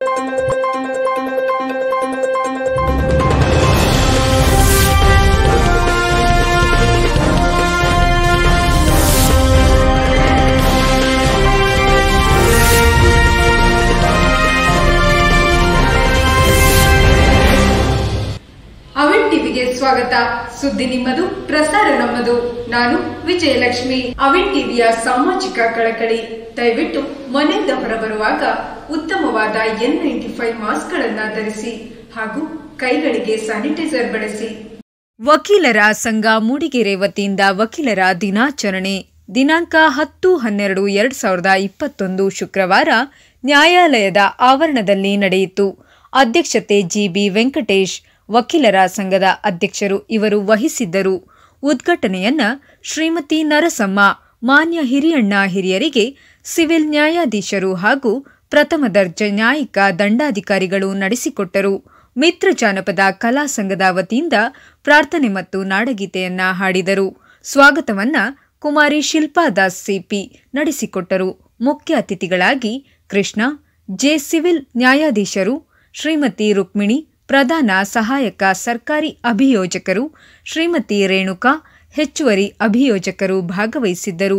ಅವಿನ್ ಟಿವಿಗೆ ಸ್ವಾಗತ ಸುದ್ದಿ ನಿಮ್ಮದು ಪ್ರಸಾರ ನಮ್ಮದು ನಾನು ವಿಜಯಲಕ್ಷ್ಮಿ ಅವಿನ್ ಟಿವಿಯ ಸಾಮಾಜಿಕ ಕಳಕಳಿ ದಯವಿಟ್ಟು ಮನೆಯಿಂದ ಹೊರಬರುವಾಗ ಉತ್ತಮವಾದ ಎನ್ ನೈಂಟಿ ಫೈವ್ ಮಾಸ್ಕ್ ಗಳನ್ನ ಧರಿಸಿ ಹಾಗೂ ಕೈಗಳಿಗೆ ಸ್ಯಾನಿಟೈಸರ್ ಬಳಸಿ ವಕೀಲರ ಸಂಘ ಮೂಡಿಗೆರೆ ವತಿಯಿಂದ ವಕೀಲರ ದಿನಾಚರಣೆ ದಿನಾಂಕ ಹತ್ತು ಹನ್ನೆರಡು ಎರಡ್ ಸಾವಿರದ ಇಪ್ಪತ್ತೊಂದು ಶುಕ್ರವಾರ ನ್ಯಾಯಾಲಯದ ಆವರಣದಲ್ಲಿ ನಡೆಯಿತು ಅಧ್ಯಕ್ಷತೆ ಜಿಬಿ ವೆಂಕಟೇಶ್ ವಕೀಲರ ಸಂಘದ ಅಧ್ಯಕ್ಷರು ಇವರು ವಹಿಸಿದ್ದರು ಉದ್ಘಾಟನೆಯನ್ನ ಶ್ರೀಮತಿ ನರಸಮ್ಮ ಮಾನ್ಯ ಹಿರಿಯಣ್ಣ ಹಿರಿಯರಿಗೆ ಸಿವಿಲ್ ನ್ಯಾಯಾಧೀಶರು ಹಾಗೂ ಪ್ರಥಮ ದರ್ಜೆ ನ್ಯಾಯಿಕ ದಂಡಾಧಿಕಾರಿಗಳು ನಡೆಸಿಕೊಟ್ಟರು ಮಿತ್ರ ಜಾನಪದ ಕಲಾ ಸಂಘದ ವತಿಯಿಂದ ಪ್ರಾರ್ಥನೆ ಮತ್ತು ನಾಡಗೀತೆಯನ್ನ ಹಾಡಿದರು ಸ್ವಾಗತವನ್ನ ಕುಮಾರಿ ಶಿಲ್ಪಾ ದಾಸ್ ಸಿಪಿ ನಡೆಸಿಕೊಟ್ಟರು ಮುಖ್ಯ ಅತಿಥಿಗಳಾಗಿ ಕೃಷ್ಣ ಜೆ ಸಿವಿಲ್ ನ್ಯಾಯಾಧೀಶರು ಶ್ರೀಮತಿ ರುಕ್ಮಿಣಿ ಪ್ರಧಾನ ಸಹಾಯಕ ಸರ್ಕಾರಿ ಅಭಿಯೋಜಕರು ಶ್ರೀಮತಿ ರೇಣುಕಾ ಹೆಚ್ಚುವರಿ ಅಭಿಯೋಜಕರು ಭಾಗವಹಿಸಿದ್ದರು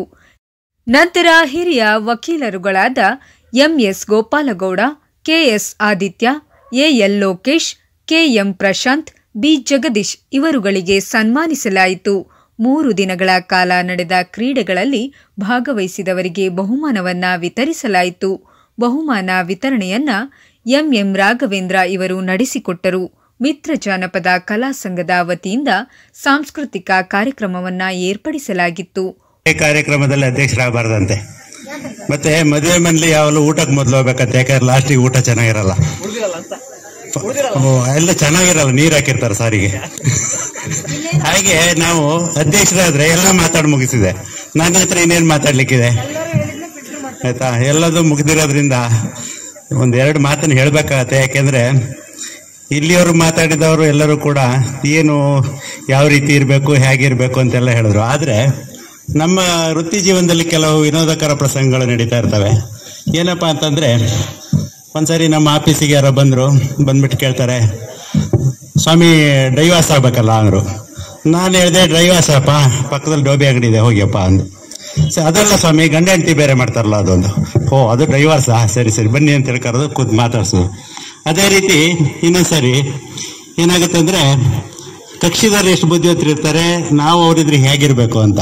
ನಂತರ ಹಿರಿಯ ವಕೀಲರುಗಳಾದ MS Gopalagowda KS Aditya AL Lokesh KM Prashanth B Jagadish ಇವರುಗಳಿಗೆ ಸನ್ಮಾನಿಸಲಾಯಿತು ಮೂರು ದಿನಗಳ ಕಾಲ ನಡೆದ ಕ್ರೀಡೆಗಳಲ್ಲಿ ಭಾಗವಹಿಸಿದವರಿಗೆ ಬಹುಮಾನವನ್ನ ವಿತರಿಸಲಾಯಿತು ಬಹುಮಾನ ವಿತರಣೆಯನ್ನ ಎಂಎಂ ರಾಘವೇಂದ್ರ ಇವರು ನಡೆಸಿಕೊಟ್ಟರು ಮಿತ್ರ ಜಾನಪದ ಕಲಾ ಸಂಘದ ವತಿಯಿಂದ ಸಾಂಸ್ಕೃತಿಕ ಕಾರ್ಯಕ್ರಮವನ್ನ ಏರ್ಪಡಿಸಲಾಗಿತ್ತು ಈ ಕಾರ್ಯಕ್ರಮದಲ್ಲಿ ಅಧ್ಯಕ್ಷರಾಗಬಾರ್ದಂತೆ ಮತ್ತೆ ಮದುವೆ ಮನೇಲಿ ಯಾವಾಗಲೂ ಊಟಕ್ಕೆ ಮೊದಲು ಹೋಗ್ಬೇಕಂತ ಯಾಕಂದ್ರೆ ಲಾಸ್ಟಿಗೆ ಊಟ ಚೆನ್ನಾಗಿರಲ್ಲ ಓ, ಎಲ್ಲ ಚೆನ್ನಾಗಿರಲ್ಲ ನೀರ್ ಹಾಕಿರ್ತಾರೆ ಸಾರಿಗೆ ಹಾಗೆ ನಾವು ಅಧ್ಯಕ್ಷರಾದ್ರೆ ಎಲ್ಲ ಮಾತಾಡ್ ಮುಗಿಸಿದೆ ನನ್ನ ಹತ್ರ ಇನ್ನೇನ್ ಮಾತಾಡ್ಲಿಕ್ಕಿದೆ ಆಯ್ತಾ ಎಲ್ಲದೂ ಮುಗ್ದಿರೋದ್ರಿಂದ ಒಂದ್ ಎರಡು ಮಾತನ್ನ ಹೇಳ್ಬೇಕಾಗತ್ತೆ ಯಾಕೆಂದ್ರೆ ಇಲ್ಲಿಯವರು ಮಾತಾಡಿದವರು ಎಲ್ಲರೂ ಕೂಡ ಏನು ಯಾವ ರೀತಿ ಇರಬೇಕು ಹೇಗಿರ್ಬೇಕು ಅಂತೆಲ್ಲ ಹೇಳಿದ್ರು ಆದ್ರೆ ನಮ್ಮ ವೃತ್ತಿ ಜೀವನದಲ್ಲಿ ಕೆಲವು ವಿನೋದಕರ ಪ್ರಸಂಗಗಳು ನಡೀತಾ ಇರ್ತವೆ ಏನಪ್ಪಾ ಅಂತಂದ್ರೆ ಒಂದ್ಸರಿ ನಮ್ಮ ಆಫೀಸಿಗೆ ಯಾರೋ ಬಂದ್ರು ಬಂದ್ಬಿಟ್ಟು ಕೇಳ್ತಾರೆ ಸ್ವಾಮಿ ಡೈವಾಸ್ ಆಗ್ಬೇಕಲ್ಲ ಅಂದ್ರು ನಾನು ಹೇಳಿದೆ ಡ್ರೈವಾಸ್ ಅಪ್ಪ ಪಕ್ಕದಲ್ಲಿ ಡೋಬಿ ಅಂಗಡಿ ಇದೆ ಹೋಗ್ಯಪ್ಪ ಅಂದು ಸೊ ಅದಲ್ಲ ಸ್ವಾಮಿ ಗಂಡ ಹೆಂಡತಿ ಬೇರೆ ಮಾಡ್ತಾರಲ್ಲ ಅದೊಂದು ಓ ಅದು ಡ್ರೈವರ್ಸಾ ಸರಿ ಸರಿ ಬನ್ನಿ ಅಂತ ಹೇಳಿ ಕರೆದು ಕೂತ್ ಮಾತಾಡ್ಸೋದು ಅದೇ ರೀತಿ ಇನ್ನೊಂದ್ಸರಿ ಏನಾಗುತ್ತೆ ಅಂದ್ರೆ ಕಕ್ಷಿದಾರರು ಎಷ್ಟು ಬುದ್ಧಿವಂತರಿರ್ತಾರೆ ನಾವು ಅವರಿದ್ರೆ ಹೇಗಿರ್ಬೇಕು ಅಂತ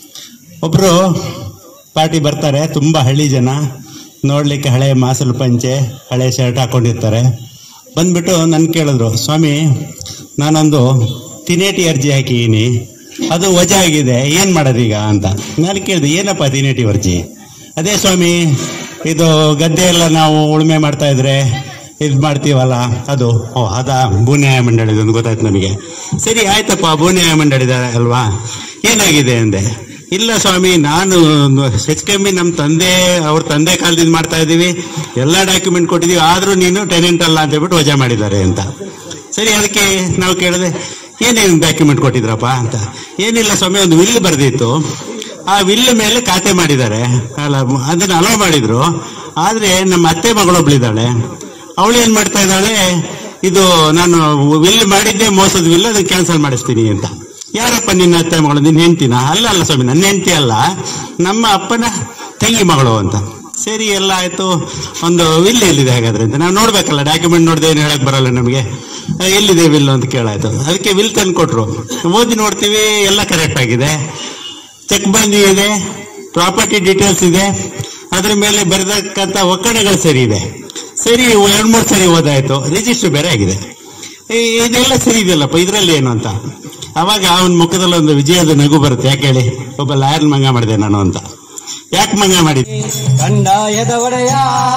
ಒಬ್ರು ಪಾರ್ಟಿ ಬರ್ತಾರೆ ತುಂಬಾ ಹಳ್ಳಿ ಜನ ನೋಡ್ಲಿಕ್ಕೆ ಹಳೆ ಮಾಸಲು ಪಂಚೆ ಹಳೆ ಶರ್ಟ್ ಹಾಕೊಂಡಿರ್ತಾರೆ ಬಂದ್ಬಿಟ್ಟು ನನ್ ಕೇಳಿದ್ರು ಸ್ವಾಮಿ ನಾನೊಂದು ತಿನೇಟಿ ಅರ್ಜಿ ಹಾಕಿದೀನಿ ಅದು ವಜಾ ಆಗಿದೆ ಏನ್ ಮಾಡೋದೀಗ ಅಂತ ನಾನು ಕೇಳಿದೆ ಏನಪ್ಪ ತಿನೇಟಿ ಅರ್ಜಿ ಅದೇ ಸ್ವಾಮಿ ಇದು ಗದ್ದೆ ಎಲ್ಲ ನಾವು ಉಳುಮೆ ಮಾಡ್ತಾ ಇದ್ರೆ ಇದು ಮಾಡ್ತೀವಲ್ಲ ಅದು ಓ ಅದಾ ಭೂನ್ಯಾಯ ಮಂಡಳಿದು ಅಂತ ಗೊತ್ತಾಯ್ತು ನನಗೆ ಸರಿ ಆಯ್ತಪ್ಪ ಭೂನ್ಯಾಯ ಮಂಡಳಿದ ಅಲ್ವಾ ಏನಾಗಿದೆ ಅಂದೆ ಇಲ್ಲ ಸ್ವಾಮಿ ನಾನು ಹೆಚ್ಚು ಕಮ್ಮಿ ನಮ್ಮ ತಂದೆ ಅವ್ರ ತಂದೆ ಕಾಲದಿಂದ ಮಾಡ್ತಾ ಇದ್ದೀವಿ ಎಲ್ಲ ಡಾಕ್ಯುಮೆಂಟ್ ಕೊಟ್ಟಿದ್ದೀವಿ ಆದ್ರೂ ನೀನು ಟೆನೆಂಟ್ ಅಲ್ಲ ಅಂತ ಹೇಳ್ಬಿಟ್ಟು ವಜಾ ಮಾಡಿದ್ದಾರೆ ಅಂತ ಸರಿ ಅದಕ್ಕೆ ನಾವು ಕೇಳಿದೆ ಏನೇನು ಡಾಕ್ಯುಮೆಂಟ್ ಕೊಟ್ಟಿದ್ರಪ್ಪ ಅಂತ ಏನಿಲ್ಲ ಸ್ವಾಮಿ ಒಂದು ವಿಲ್ ಬರೆದಿತ್ತು ಆ ವಿಲ್ ಮೇಲೆ ಖಾತೆ ಮಾಡಿದ್ದಾರೆ ಅಲ್ಲ ಅದನ್ನ ಅಲೋ ಮಾಡಿದ್ರು ಆದ್ರೆ ನಮ್ಮ ಅತ್ತೆ ಮಗಳೊಬ್ಳಿದ್ದಾಳೆ ಅವಳು ಏನ್ ಮಾಡ್ತಾ ಇದ್ದಾಳೆ ಇದು ನಾನು ವಿಲ್ ಮಾಡಿದ್ದೆ ಮೋಸದ ವಿಲ್ ಅದನ್ನ ಕ್ಯಾನ್ಸಲ್ ಮಾಡಿಸ್ತೀನಿ ಅಂತ ಯಾರಪ್ಪ ನಿನ್ನ ಅತ್ತೆ ಮಗಳು ನಿನ್ನ ಹೆಂಡ್ತಿನ ಅಲ್ಲ ಅಲ್ಲ ಸ್ವಾಮಿ ನನ್ನ ಹೆಂಡತಿ ಅಲ್ಲ ನಮ್ಮ ಅಪ್ಪನ ತಂಗಿ ಮಗಳು ಅಂತ ಸರಿ ಎಲ್ಲ ಆಯ್ತು ಒಂದು ವಿಲ್ ಎಲ್ಲಿದೆ ಹಾಗಾದ್ರೆ ಅಂತ ನಾವು ನೋಡ್ಬೇಕಲ್ಲ ಡಾಕ್ಯುಮೆಂಟ್ ನೋಡ್ದೆ ಏನು ಹೇಳಕ್ ಬರಲ್ಲ ನಮಗೆ ಆ, ಎಲ್ಲಿದೆ ವಿಲ್ ಅಂತ ಕೇಳಾಯ್ತು ಅದಕ್ಕೆ ವಿಲ್ ತಂದು ಕೊಟ್ರು ಓದಿ ನೋಡ್ತೀವಿ ಎಲ್ಲ ಕರೆಕ್ಟ್ ಆಗಿದೆ ಚೆಕ್ ಬಂದಿ ಇದೆ ಪ್ರಾಪರ್ಟಿ ಡೀಟೇಲ್ಸ್ ಇದೆ ಅದ್ರ ಮೇಲೆ ಬರೆದಕ್ಕಂತ ಒಕ್ಕಣೆಗಳು ಸರಿ ಇದೆ ಸರಿ ಎರಡ್ ಮೂರು ಸರಿ ಓದಾಯ್ತು ರಿಜಿಸ್ಟರ್ ಬೇರೆ ಆಗಿದೆ ಈ- ಇದೆಲ್ಲ ಸರಿ ಇದೆಯಲ್ಲಪ್ಪ ಇದ್ರಲ್ಲಿ ಏನು ಅಂತ ಅವಾಗ ಅವನ ಮುಖದಲ್ಲಿ ಒಂದು ವಿಜಯದ ನಗು ಬರುತ್ತೆ ಯಾಕೆ ಹೇಳಿ ಒಬ್ಬ ಲಾಯರ್ ಮಂಗ ಮಾಡಿದೆ ನಾನು ಅಂತ ಯಾಕೆ ಮಂಗ ಮಾಡಿದ್ದೆ ಕಂಡಾಯದ ಒಡೆಯ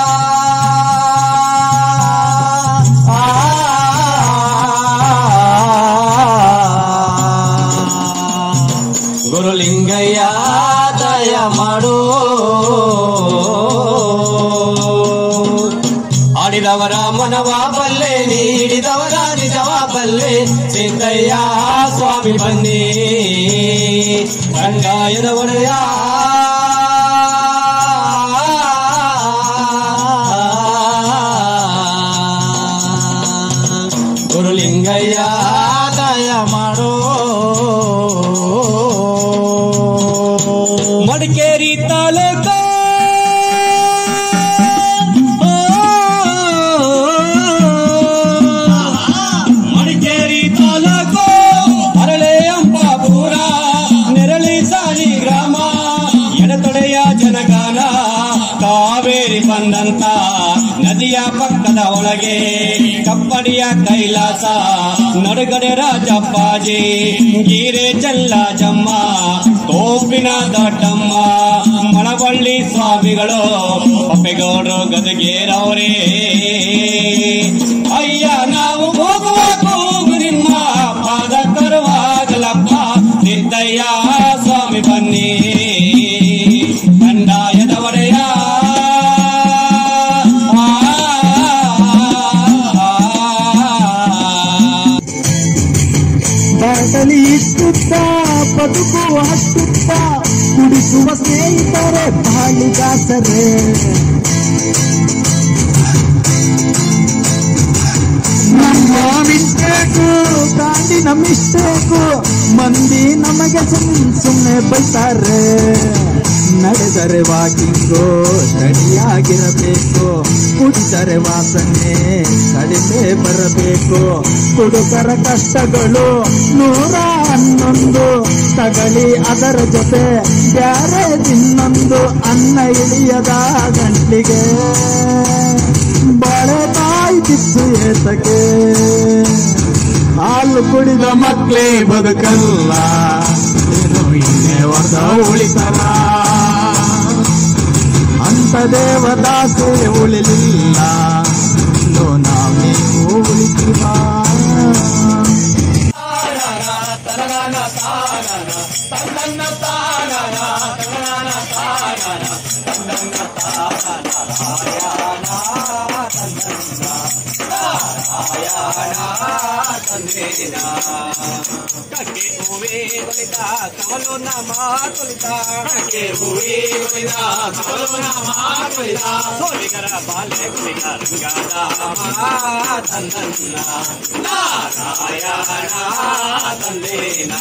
ಗುರುಲಿಂಗಯ್ಯ ದಯ ಮಾಡು ಆಡಿದವರ ಮನವ ಬಲ್ಲೆ ನೀಡಿದವರ ನಿಜವ ಬಲ್ಲೆ ಸಿದ್ದಯ್ಯ ಸ್ವಾಮಿ ಬನ್ನಿ ಕಂಡಾಯದ ಒಡೆಯ ಗುರುಲಿಂಗಯ್ಯ ದಯ ಮಾಡೋ ಮಡಿಕೇರಿ ತಾಲೂಕು ಮಡಿಕೇರಿ ತಾಲೂಕು ಅರಳೆ ಅಂಪಾಪುರ ನೆರಳಿ ಸಾಲಿ ಗ್ರಾಮ ಎಡತೊಡೆಯ ಜನಗಾನ ಕಾವೇರಿ ಬಂದಂತ ನದಿಯ ಪಕ್ಕದ ಒಳಗೆ ಕಪ್ಪಡಿಯ ಕೈಲಾಸ ನಡುಗಡೆ ರಾಜಪ್ಪಾಜಿ ಗೀರೆ ಜಮ್ಮ ತೋಪಿನ ದೊಡ್ಡಮ್ಮ ಮಳವಳ್ಳಿ ಸ್ವಾಮಿಗಳು ಪಪ್ಪೆಗೌಡರು ಗದಗೇರವರೇ ಅಯ್ಯ ನಾವು ಹೋಗುವ ಕೂಗು ನಿಮ್ಮ ಪಾದ ತರುವಾಗಲಪ್ಪ ಸಿದ್ದಯ್ಯ ಸ್ವಾಮಿ ಬನ್ನಿ ಕಂದಾಯದ ಒಡೆಯ ಬಾಟಲಿ ಇಷ್ಟುತ್ತ ಬದುಕು ಅಷ್ಟುತ್ತ ಕುಡಿಸುವ ಸ್ನೇಹಿತರೆ ಬಾಳಿಗಾಸರೆ ನಮ್ಮ ಮಿಸ್ಟೇಕು ಗಾಂಡಿನ ಮಿಸ್ಟೇಕು ಮಂದಿ ನಮಗೆ ಸುಮ್ ಸುಮ್ಮನೆ ಬೈತಾರೆ ನಡೆದರೆ ವಾಕಿಂಗು ಸ್ಟಡಿಯಾಗಿರಬೇಕು ಕುಡಿದರೆ ವಾಸನೆ ಕಡಿಮೆ ಬರಬೇಕು ಹುಡುಗರ ಕಷ್ಟಗಳು ನೂರ ಹನ್ನೊಂದು ತಗಳಿ ಅದರ ಜೊತೆ ಬ್ಯಾರೆ ಇನ್ನೊಂದು ಅನ್ನ ಇಳಿಯದ ಗಂಟ್ಲಿಗೆ ಬಾಳೆ ಕಾಯ್ತಿತ್ತು ಏತಕ್ಕೆ ಹಾಲು ಕುಡಿದ ಮಕ್ಕಳೇ ಬದುಕಲ್ಲ ಏನು ಇನ್ನೇ ವರ್ಗ ಉಳಿತಲ್ಲ ಅಂತ ದೇವದಾಸೆ ಉಳಿಲಿಲ್ಲ ಇಂದು ನಾವು ನೀವು ಉಳಿತೀವ ಕಕ್ಕೆ ಹೂವೇ ಕುಳಿತ ಕಮಲು ನಮ ಕುಳಿತ ಕಕ್ಕೆ ಹೂವೇ ಕುಳಿತ ಕಮಲು ನಮ ಕುಳಿತ ಸೋಲಿಗರ ಬಾಲ್ಯ ಕುಳಿತ ರಂಗಾದ ತಂದನ್ನ ನಾರಾಯಣ ತಂದೇನ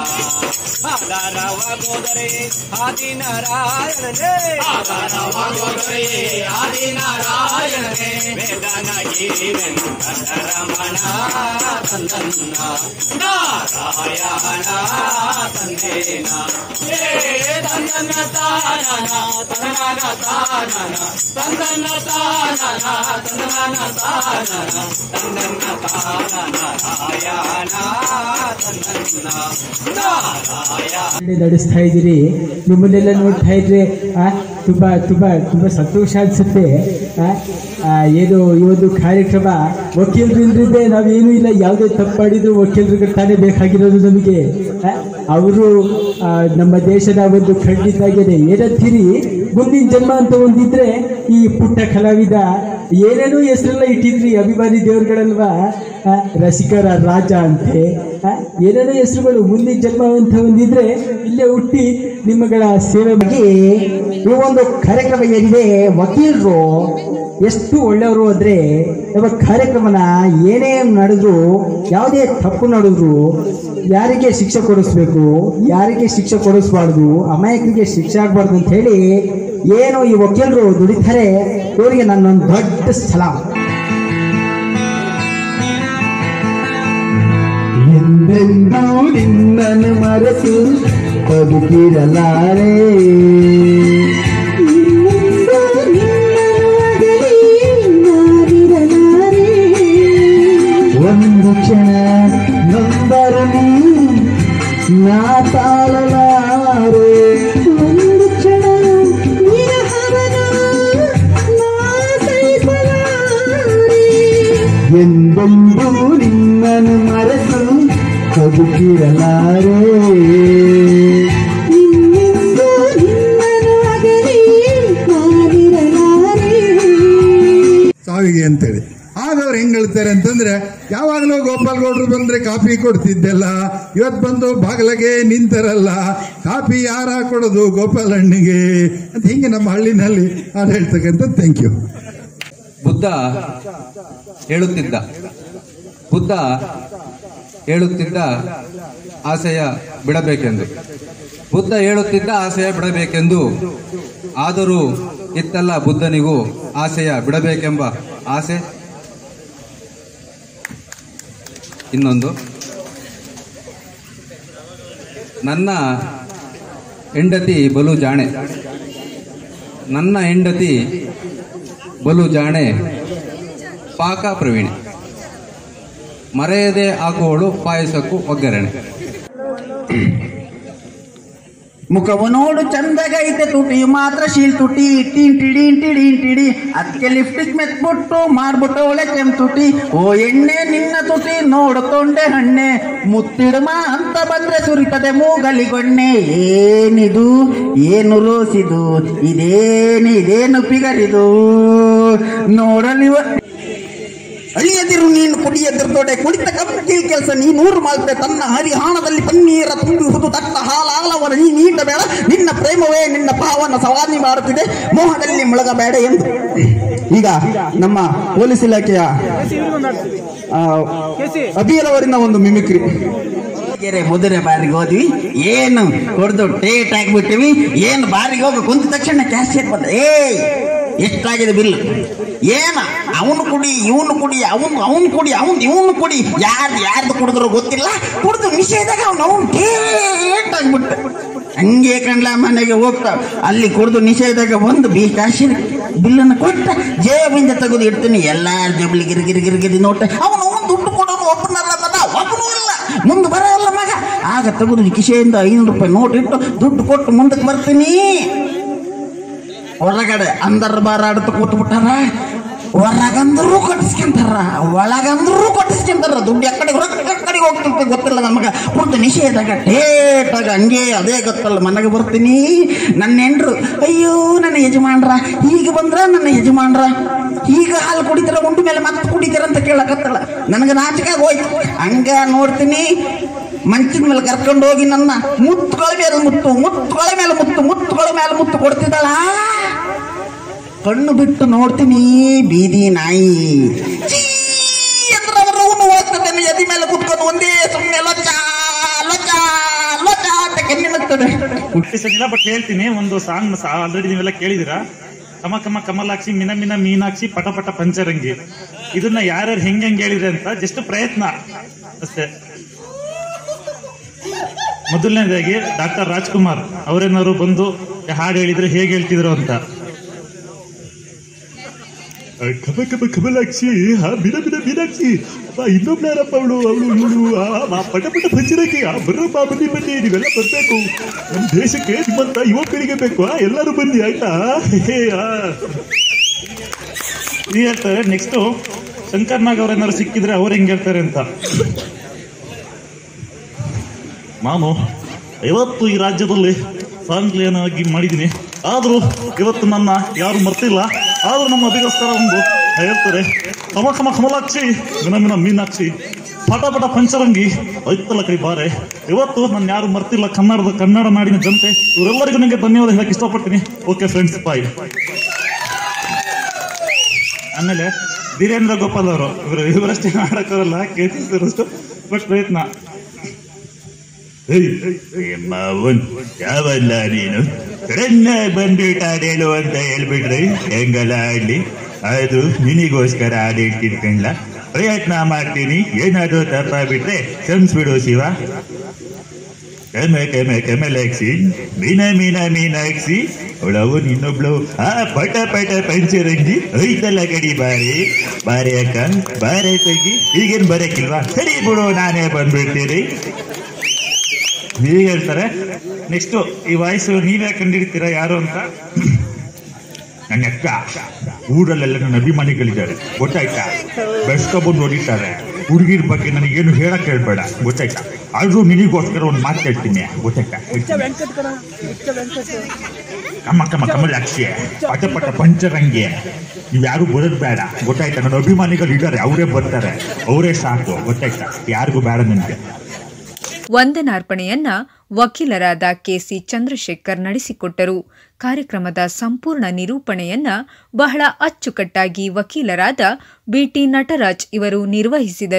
ಆಧಾರವಾಗೋದರೆ ಆದಿನಾರಾಯಣನೇ ಆಧಾರವಾಗೋದರೆ ಆದಿನಾರಾಯಣನೇ ವೇದನಗಿರಿ ವೆಂಕಟರಮಣ ತಂದನ್ನ ನಾರಾಯಣ ತಂದೇನ ಏ ತಂದನ ತಾನನ ತಂದನ ತಾನನ ತಂದನ ತಾನನ ತಂದನ ತಾನನ ತಂದನ ತಾನ ನಾರಾಯಣ ತಂದನ್ನ ನಾರಾಯಣ ನಡೆಸ್ತಾ ಇದ್ದೀರಿ ನಿಮ್ಮನ್ನೆಲ್ಲ ನೋಡ್ತಾ ಇದ್ರೆ ಆ, ತುಂಬಾ ತುಂಬಾ ತುಂಬಾ ಸಂತೋಷ ಅನ್ಸುತ್ತೆ ಆ, ಆ, ಏನು ಈ ಒಂದು ಕಾರ್ಯಕ್ರಮ ವಕೀಲರು ಇಲ್ಲದಿದ್ದೆ ನಾವೇನು ಇಲ್ಲ ಯಾವುದೇ ತಪ್ಪು ಮಾಡಿದ್ರು ವಕೀಲರಿಗೆ ತಾನೇ ಬೇಕಾಗಿರೋದು ನಮಗೆ ಅವರು ನಮ್ಮ ದೇಶದ ಒಂದು ಖಂಡಿತಾಗಿದೆ ಏನಂತೀರಿ ಮುಂದಿನ ಜನ್ಮ ಅಂತ ಒಂದಿದ್ರೆ ಈ ಪುಟ್ಟ ಕಲಾವಿದ ಏನೇನೋ ಹೆಸರೆಲ್ಲ ಇಟ್ಟಿದ್ರಿ ಅಭಿಮಾನಿ ದೇವರುಗಳಲ್ವಾ ಆ, ರಸಿಕರ ರಾಜ ಅಂತೆ ಆ, ಏನೇನೋ ಹೆಸರುಗಳು ಮುಂದಿನ ಜನ್ಮ ಅಂತ ಒಂದಿದ್ರೆ ಇಲ್ಲೇ ಹುಟ್ಟಿ ನಿಮ್ಮಗಳ ಸೇವೆ ಮಾಡಿ ಈ ಒಂದು ಕಾರ್ಯಕ್ರಮ ಏನಿದೆ ವಕೀಲರು ಎಷ್ಟು ಒಳ್ಳೆಯವರು ಅಂದ್ರೆ ಇವಾಗ ಕಾರ್ಯಕ್ರಮನ ಏನೇ ನಡೆದ್ರು ಯಾವುದೇ ತಪ್ಪು ನಡೆದ್ರು ಯಾರಿಗೆ ಶಿಕ್ಷೆ ಕೊಡಿಸ್ಬೇಕು ಯಾರಿಗೆ ಶಿಕ್ಷೆ ಕೊಡಿಸ್ಬಾರ್ದು ಅಮಾಯಕರಿಗೆ ಶಿಕ್ಷೆ ಆಗ್ಬಾರ್ದು ಅಂತ ಹೇಳಿ ಏನು ಈ ವಕೀಲರು ದುಡಿತಾರೆ ಇವರಿಗೆ ನನ್ನೊಂದು ದೊಡ್ಡ ಸಲಾಂ ಎಂದೆಂದೂ ನಿನ್ನನ್ನು ಮರೆತು ಬದುಕಿರಲಾರೆ ಒಂದು ಕ್ಷಣ ನೊಂದರು ನೀ ನಾ ತಾಳಲಾರೆ ಒಂದು ಕ್ಷಣ ಎಂದೆಂದೂ ನಿನ್ನನ್ನು ಮರೆತು ಬದುಕಿರಲಾರೆ ಸಾವಿಗೆ ಅಂತೇಳಿ ಆಗ ಅವ್ರು ಹೆಂಗ್ ಹೇಳ್ತಾರೆ ಅಂತಂದ್ರೆ ಯಾವಾಗಲೂ ಗೋಪಾಲ್ ಗೌಡ್ರು ಬಂದ್ರೆ ಕಾಫಿ ಕೊಡ್ತಿದ್ದೆಲ್ಲ ಇವತ್ತು ಬಂದು ಬಾಗಿಲಗೆ ನಿಂತರಲ್ಲ ಕಾಫಿ ಯಾರ ಕೊಡೋದು ಗೋಪಾಲ್ ಅಣ್ಣಗೆ ಅಂತ ಹಿಂಗೆ ನಮ್ಮ ಹಳ್ಳಿನಲ್ಲಿ ಹಾಡು ಹೇಳ್ತಕ್ಕಂಥ ಥ್ಯಾಂಕ್ ಯು ಬುದ್ಧ ಹೇಳುತ್ತಿದ್ದ ಬುದ್ಧ ಹೇಳುತ್ತಿದ್ದ ಆಸೆಯ ಬಿಡಬೇಕೆಂದು ಬುದ್ಧ ಹೇಳುತ್ತಿದ್ದ ಆಸೆಯ ಬಿಡಬೇಕೆಂದು ಆದರೂ ಇತ್ತಲ್ಲ ಬುದ್ಧನಿಗೂ ಆಸೆಯ ಬಿಡಬೇಕೆಂಬ ಆಸೆ ಇನ್ನೊಂದು ನನ್ನ ಹೆಂಡತಿ ಬಲು ಜಾಣೆ ನನ್ನ ಹೆಂಡತಿ ಬಲು ಜಾಣೆ ಪಾಕ ಪ್ರವೀಣೆ ಮರೆಯದೆ ಹಾಕುವಳು ಪಾಯಸಕ್ಕೂ ಒಗ್ಗರಣೆ ಮುಖವು ನೋಡು ಚಂದಗೈತೆ ತುಟಿ ಮಾತ್ರ ಶೀಲ್ ತುಟಿ ಟೀನ್ ಟಿಡಿ ಟಿಡಿ ಟಿಡಿ ಅದಕ್ಕೆ ಲಿಫ್ಟಿಗೆ ಮೆತ್ಬಿಟ್ಟು ಮಾಡ್ಬಿಟ್ಟು ಒಳ್ಳೆ ಕೆಂಪ್ ತುಟಿ ಓ ಎಣ್ಣೆ ನಿನ್ನ ತುಟಿ ನೋಡು ತೊಂಡೆ ಹಣ್ಣೆ ಮುತ್ತಿಡುಮ ಅಂತ ಬಂದ್ರೆ ಸುರಿತದೆ ಮೂಗಲಿಗೊಣ್ಣೆ ಏನಿದು ಏನು ರೋಸಿದು ಇದೇನು ಇದೇನು ಪಿಗರಿದು ನೋಡಲಿವ ಅಳಿಯದಿರು ನೀನು ಕುಡಿಯದಿರು ದೊಡೆ ಕುಡಿತ ಕಪ್ಪಿ ಕೆಲಸ ನೀ ನೂರು ಮಾಡ್ತೆ ತನ್ನ ಹರಿಹಾಣದಲ್ಲಿ ಪನ್ನೀರ ತುಂಬುವುದು ತಟ್ಟ ಹಾಲಾಲವರ ನೀ ನೀಟ ಬೇಡ ನಿನ್ನ ಪ್ರೇಮವೇ ನಿನ್ನ ಭಾವನ ಸವಾರಿ ಮಾಡುತ್ತಿದೆ ಮೋಹದಲ್ಲಿ ಮುಳುಗಬೇಡ ಎಂದು ಈಗ ನಮ್ಮ ಪೊಲೀಸ್ ಇಲಾಖೆಯ ಆ, ಅಭಿಯರವರಿಂದ ಒಂದು ಮಿಮಿಕ್ರಿ ಗೆರೆ ಮುದುರೆ ಬಾರಿಗೆ ಹೋದ್ವಿ ಏನು ಹೊಡೆದು ಟೇಟ್ ಆಗಿಬಿಟ್ಟಿವಿ ಏನು ಬಾರಿಗೆ ಹೋಗಿ ಕುಂತ ತಕ್ಷಣ ಕ್ಯಾಶಿಯರ್ ಬಂದ ಏ ಎಷ್ಟಾಗಿದೆ ಬಿಲ್ ಏನ ಅವನು ಕುಡಿ ಇವನು ಕುಡಿ ಅವನು ಅವನು ಕುಡಿ ಅವನು ಇವನು ಕುಡಿ ಯಾರ್ದು ಯಾರ್ದು ಕುಡಿದ್ರು ಗೊತ್ತಿಲ್ಲ ಕುಡಿದು ನಿಷೇಧಾಗ ಅವನು ಅವನು ಟೇಟ್ ಆಗ್ಬಿಟ್ಟ ಹಂಗೆ ಕಂಡ್ಲ ಮನೆಗೆ ಹೋಗ್ತಾ ಅಲ್ಲಿ ಕುಡಿದು ನಿಷೇಧಾಗ ಬಂದು ಬಿ ಕ್ಯಾಶಿಯರ್ ಬಿಲ್ಲನ್ನು ಕೊಟ್ಟ ಜೇಬಿಂದ ತೆಗೆದು ಇಡ್ತೀನಿ ಎಲ್ಲಾರ ಜೇಬಲಿ ಗಿರಿ ಗಿರಿ ಗಿರಿ ಗಿರಿ ನೋಟ ಅವನು ಅವನು ದುಡ್ಡು ಕೊಡೋನು ಒಬ್ಬನಲ್ಲ ಮಗ ಒಬ್ಬನೂ ಇಲ್ಲ ಮುಂದೆ ಬರಲ್ಲ ಮಗ ಆಗ ತೆಗೆದು ಕಿಶೆಯಿಂದ ಐನೂರು ರೂಪಾಯಿ ನೋಟ್ ಇಟ್ಟು ದುಡ್ಡು ಕೊಟ್ಟು ಮುಂದಕ್ಕೆ ಬರ್ತೀನಿ ಹೊರಗಡೆ ಅಂದರ್ ಬಾರಾಡ್ತು ಕೂತ್ಬಿಟ್ಟಾರ ಹೊರಗಂದ್ರೂ ಕೊಟ್ಟಿಸ್ಕೊಂತಾರ ಒಳಗಂದ್ರೂ ಕೊಟ್ಟಿಸ್ಕೊಂತಾರ ದುಡ್ಡು ಎಕ್ಕಡೆ ಹೊರಗೆ ಕಡೆಗೆ ಹೋಗ್ತಿರ್ತ ಗೊತ್ತಿಲ್ಲ ನಮಗ ಪುಟ್ಟ ನಿಷೇಧಾಗ ಟೇಟಾಗ ಹಂಗೆ ಅದೇ ಗೊತ್ತಲ್ಲ ಮನೆಗೆ ಬರ್ತೀನಿ ನನ್ನ ಹೆಂಡ್ರು ಅಯ್ಯೋ ನನ್ನ ಯಜಮಾನ್ರ ಈಗ ಬಂದ್ರ ನನ್ನ ಯಜಮಾನ್ರ ಈಗ ಹಾಲು ಕುಡಿತಾರ ಉಂಡು ಮೇಲೆ ಮತ್ತೆ ಕುಡಿತಾರ ಅಂತ ಕೇಳಕತ್ತಲ್ಲ ನನಗೆ ನಾಚಿಕಾಗ ಹೋಯ್ತು ಹಂಗ ನೋಡ್ತೀನಿ ಮಂಚದ ಮೇಲೆ ಕರ್ಕೊಂಡು ಹೋಗಿ ನನ್ನ ಮುತ್ತುಗಳ ಮೇಲೆ ಮುತ್ತು ಮುತ್ತುಗಳ ಮೇಲೆ ಮುತ್ತು ಮುತ್ತುಗಳ ಮೇಲೆ ಮುತ್ತು ಕೊಡ್ತಿದ್ದಾಳ ಕಣ್ಣು ಬಿಟ್ಟು ನೋಡ್ತೀನಿ ಬೀದಿ ನಾಯಿ ಛೀ ಅಂದ್ರೆ ಅವರ ಅವನು ಹೋಗ್ತದೆ ಎದಿ ಮೇಲೆ ಕುತ್ಕೊಂಡು ಒಂದೇ ಸುಮ್ಮನೆ ಲೊಚ್ಚ ಲೊಚ್ಚ ಲೊಚ್ಚ ಅಂತ ಕೆನ್ನಿನುತ್ತದೆ ಹುಟ್ಟಿಸಲಿಲ್ಲ ಬಟ್ ಹೇಳ್ತೀನಿ ಒಂದು ಸಾಂಗ್ ಆಲ್ರೆಡಿ ನೀವೆಲ್ಲ ಕೇಳಿದಿರಾ ಕಮ ಕಮ ಕಮಲಾಕ್ಷಿ ಮಿನ ಮಿನ ಮೀನಾಕ್ಷಿ ಪಟ ಪಟ ಪಂಚರಂಗಿ ಇದನ್ನ ಯಾರ್ಯಾರು ಹೆಂಗ್ ಹೆಂಗ್ ಹೇಳಿದ್ರೆ ಅಂತ ಜಸ್ಟ್ ಪ್ರಯತ್ನ ಅಷ್ಟೇ ಮೊದಲನೇದಾಗಿ ಡಾಕ್ಟರ್ ರಾಜ್ಕುಮಾರ್ ಅವರೇನಾದ್ರು ಬಂದು ಹಾಡು ಹೇಳಿದ್ರೆ ಹೇಗೆ ಹೇಳ್ತಿದ್ರು ಅಂತ ಕಮ ಕಮ ಕಮಲಾಕ್ಷಿ ಹಾ ಬಿನ ಬಿನ ಮೀನಾಕ್ಷಿ ಅಪ್ಪ ಇನ್ನೊಬ್ಳು ಯಾರಪ್ಪ ಅವಳು ಅವಳು ಇವಳು ಆ ಪಟ ಪಟ ಪಂಚರಂಗಿ ಆ ಬರ್ರಪ್ಪ ಬನ್ನಿ ಬನ್ನಿ ನೀವೆಲ್ಲ ಬರ್ಬೇಕು ನಮ್ಮ ದೇಶಕ್ಕೆ ನಿಮ್ಮಂತ ಯುವಕರಿಗೆ ಬೇಕು ಆ ಎಲ್ಲರೂ ಬನ್ನಿ ಆಯ್ತಾ ಹೇ, ಆ. ಈ ಹೇಳ್ತಾರೆ ನೆಕ್ಸ್ಟ್ ಶಂಕರ್ ನಾಗ್ ಅವ್ರೇನಾದ್ರು ಸಿಕ್ಕಿದ್ರೆ ಅವ್ರು ಹೆಂಗ್ ಹೇಳ್ತಾರೆ ಅಂತ ನಾನು ಇವತ್ತು ಈ ರಾಜ್ಯದಲ್ಲಿ ಸಾಂಗ್ಲಿಯನಾಗಿ ಮಾಡಿದ್ದೀನಿ ಆದರೂ ಇವತ್ತು ನನ್ನ ಯಾರು ಮರ್ತಿಲ್ಲ ಆದರೂ ನಮ್ಮ ಅಭಿಗೋಸ್ಕರ ಒಂದು ಹೇಳ್ತಾರೆ ಕಮ ಕಮ ಕಮಲಾಕ್ಷಿ ಮಿನ ಮಿನ ಮೀನಾಕ್ಷಿ ಪಟ ಪಟ ಪಂಚರಂಗಿ ಐತಲ್ಲ ಕೈ ಬಾರೆ ಇವತ್ತು ನನ್ನ ಯಾರು ಮರ್ತಿಲ್ಲ ಕನ್ನಡದ ಕನ್ನಡ ನಾಡಿನ ಜನತೆ ಇವರೆಲ್ಲರಿಗೂ ನನಗೆ ಧನ್ಯವಾದ ಹೇಳಕ್ ಇಷ್ಟಪಡ್ತೀನಿ ಓಕೆ ಫ್ರೆಂಡ್ಸ್ ಬಾಯ್ ಆಮೇಲೆ ವೀರೇಂದ್ರ ಗೋಪಾಲ್ ಅವರು ಇವರು ಇವರಷ್ಟೇ ಮಾಡಕ್ಕಾಗಲ್ಲ ಕೇಳ್ತಿರೋಷ್ಟು ಬಟ್ ಪ್ರಯತ್ನ ಮಾವನ್ ಯಾವಲ್ಲ ನೀನು ಸಡನ್ನ ಬಂದ್ಬಿಟ್ಟು ಹಾಡೇಳು ಅಂತ ಹೇಳ್ಬಿಟ್ರಿ ಹೆಂಗಲ್ಲ ಆಡ್ಲಿ ಅದು ನಿನಿಗೋಸ್ಕರ ಹಾಡು ಹೇಳ್ತಿರ್ಕಂಡ್ಲ ಪ್ರಯತ್ನ ಮಾಡ್ತೀನಿ ಏನಾದ್ರು ತಪ್ಪಾಗ್ಬಿಟ್ರೆ ಕ್ಷಮಿಸ್ಬಿಡು ಶಿವ ಕಮ ಕಮ ಕಮಲಾಕ್ಷಿ ಮೀನ ಮೀನ ಮೀನಾಕ್ಷಿ ಅವಳವು ಇನ್ನೊಬ್ಳು ಆ ಪಟ ಪಟ ಪಂಚರಂಗಿ ಐತಲ್ಲ ಗಡಿ ಬಾರಿ ಬಾರಿ ಅಕ್ಕ ಬಾರಿ ತಂಗಿ ಈಗೇನ್ ಬರಕ್ಕಿಲ್ವಾ ಸರಿ ಬಿಡು ನಾನೇ ಬಂದ್ಬಿಡ್ತೀನಿ ಹೀಗೆ ಹೇಳ್ತಾರೆ ನೆಕ್ಸ್ಟ್ ಈ ವಾಯ್ಸ್ ನೀವೇ ಕಂಡಿಡ್ತೀರಾ ಯಾರು ಅಂತ ನನ್ನ ಅಕ್ಕ ಊರಲ್ಲೆಲ್ಲ ನನ್ನ ಅಭಿಮಾನಿಗಳಿದ್ದಾರೆ ಗೊತ್ತಾಯ್ತಾ ಬೆಸ್ಕೊಬಂದು ನೋಡಿದ್ದಾರೆ ಹುಡುಗಿರ ಬಗ್ಗೆ ನನಗೇನು ಹೇಳಕ್ ಹೇಳ್ಬೇಡ ಗೊತ್ತಾಯ್ತಾ ಆದ್ರೂ ನಿನಗೋಸ್ಕರ ಒಂದು ಮಾತು ಹೇಳ್ತೀನಿ ಗೊತ್ತಾಯ್ತಾ ಕಮ್ಮ ಕಮ್ಮ ಕಮಲಾಕ್ಷಿ ಪಟ ಪಟ ಪಂಚರಂಗಿ ನೀವು ಯಾರು ಬರೋದು ಬೇಡ ಗೊತ್ತಾಯ್ತಾ ನನ್ನ ಅಭಿಮಾನಿಗಳು ಇದ್ದಾರೆ ಅವರೇ ಬರ್ತಾರೆ ಅವರೇ ಸಾಕು ಗೊತ್ತಾಯ್ತಾ ಯಾರಿಗೂ ಬೇಡ ನನಗೆ ವಂದನಾರ್ಪಣೆಯನ್ನ ವಕೀಲರಾದ ಕೆಸಿ ಚಂದ್ರಶೇಖರ್ ನಡೆಸಿಕೊಟ್ಟರು ಕಾರ್ಯಕ್ರಮದ ಸಂಪೂರ್ಣ ನಿರೂಪಣೆಯನ್ನ ಬಹಳ ಅಚ್ಚುಕಟ್ಟಾಗಿ ವಕೀಲರಾದ ಬಿಟಿ ನಟರಾಜ್ ಇವರು ನಿರ್ವಹಿಸಿದರು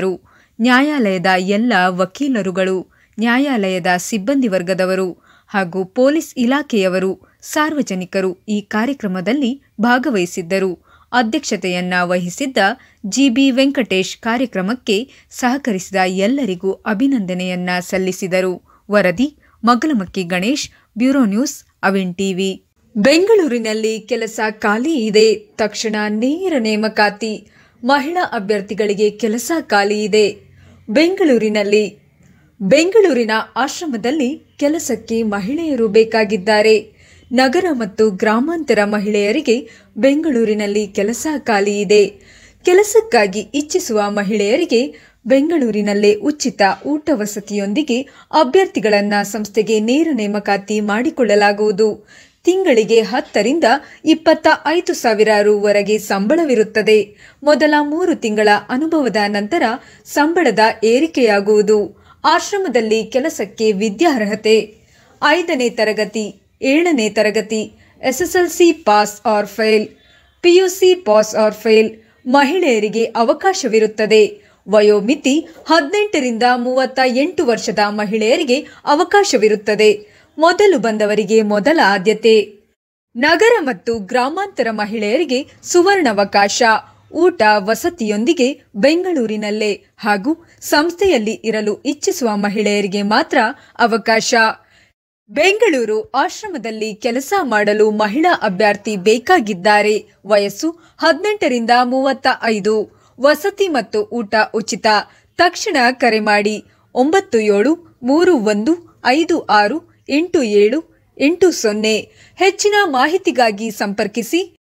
ನ್ಯಾಯಾಲಯದ ಎಲ್ಲ ವಕೀಲರುಗಳು ನ್ಯಾಯಾಲಯದ ಸಿಬ್ಬಂದಿ ವರ್ಗದವರು ಹಾಗೂ ಪೊಲೀಸ್ ಇಲಾಖೆಯವರು ಸಾರ್ವಜನಿಕರು ಈ ಕಾರ್ಯಕ್ರಮದಲ್ಲಿ ಭಾಗವಹಿಸಿದ್ದರು ಅಧ್ಯಕ್ಷತೆಯನ್ನ ವಹಿಸಿದ್ದ ಜಿಬಿ ವೆಂಕಟೇಶ್ ಕಾರ್ಯಕ್ರಮಕ್ಕೆ ಸಹಕರಿಸಿದ ಎಲ್ಲರಿಗೂ ಅಭಿನಂದನೆಯನ್ನ ಸಲ್ಲಿಸಿದರು ವರದಿ ಮಗಲಮಕ್ಕಿ ಗಣೇಶ್ ಬ್ಯೂರೋ ನ್ಯೂಸ್ ಅವಿನ್ ಟಿವಿ ಬೆಂಗಳೂರಿನಲ್ಲಿ ಕೆಲಸ ಖಾಲಿ ಇದೆ ತಕ್ಷಣ ನೇರ ನೇಮಕಾತಿ ಮಹಿಳಾ ಅಭ್ಯರ್ಥಿಗಳಿಗೆ ಕೆಲಸ ಖಾಲಿ ಇದೆ ಬೆಂಗಳೂರಿನಲ್ಲಿ ಬೆಂಗಳೂರಿನ ಆಶ್ರಮದಲ್ಲಿ ಕೆಲಸಕ್ಕೆ ಮಹಿಳೆಯರು ಬೇಕಾಗಿದ್ದಾರೆ ನಗರ ಮತ್ತು ಗ್ರಾಮಾಂತರ ಮಹಿಳೆಯರಿಗೆ ಬೆಂಗಳೂರಿನಲ್ಲಿ ಕೆಲಸ ಖಾಲಿ ಇದೆ ಕೆಲಸಕ್ಕಾಗಿ ಇಚ್ಛಿಸುವ ಮಹಿಳೆಯರಿಗೆ ಬೆಂಗಳೂರಿನಲ್ಲೇ ಉಚಿತ ಊಟ ವಸತಿಯೊಂದಿಗೆ ಅಭ್ಯರ್ಥಿಗಳನ್ನ ಸಂಸ್ಥೆಗೆ ನೇರ ನೇಮಕಾತಿ ಮಾಡಿಕೊಳ್ಳಲಾಗುವುದು ತಿಂಗಳಿಗೆ ಹತ್ತರಿಂದ ಇಪ್ಪತ್ತ ಐದು ಸಾವಿರ ರುವರೆಗೆ ಸಂಬಳವಿರುತ್ತದೆ ಮೊದಲ ಮೂರು ತಿಂಗಳ ಅನುಭವದ ನಂತರ ಸಂಬಳದ ಏರಿಕೆಯಾಗುವುದು ಆಶ್ರಮದಲ್ಲಿ ಕೆಲಸಕ್ಕೆ ವಿದ್ಯಾರ್ಹತೆ ಐದನೇ ತರಗತಿ ಏಳನೇ ತರಗತಿ SSLC pass or fail PUC pass or fail ಮಹಿಳೆಯರಿಗೆ ಅವಕಾಶವಿರುತ್ತದೆ ವಯೋಮಿತಿ ಹದಿನೆಂಟರಿಂದ ಮೂವತ್ತ ಎಂಟು ವರ್ಷದ ಮಹಿಳೆಯರಿಗೆ ಅವಕಾಶವಿರುತ್ತದೆ ಮೊದಲು ಬಂದವರಿಗೆ ಮೊದಲ ಆದ್ಯತೆ ನಗರ ಮತ್ತು ಗ್ರಾಮಾಂತರ ಮಹಿಳೆಯರಿಗೆ ಸುವರ್ಣಾವಕಾಶ ಊಟ ವಸತಿಯೊಂದಿಗೆ ಬೆಂಗಳೂರಿನಲ್ಲೇ ಹಾಗೂ ಸಂಸ್ಥೆಯಲ್ಲಿ ಇರಲು ಇಚ್ಛಿಸುವ ಮಹಿಳೆಯರಿಗೆ ಮಾತ್ರ ಅವಕಾಶ ಬೆಂಗಳೂರು ಆಶ್ರಮದಲ್ಲಿ ಕೆಲಸ ಮಾಡಲು ಮಹಿಳಾ ಅಭ್ಯರ್ಥಿ ಬೇಕಾಗಿದ್ದಾರೆ ವಯಸ್ಸು ಹದಿನೆಂಟರಿಂದ ಮೂವತ್ತ ಐದು ವಸತಿ ಮತ್ತು ಊಟ ಉಚಿತ ತಕ್ಷಣ ಕರೆ ಮಾಡಿ ಒಂಬತ್ತು ಏಳು ಮೂರು ಒಂದು ಐದು ಆರು ಎಂಟು ಏಳು ಎಂಟು ಸೊನ್ನೆ ಹೆಚ್ಚಿನ ಮಾಹಿತಿಗಾಗಿ ಸಂಪರ್ಕಿಸಿ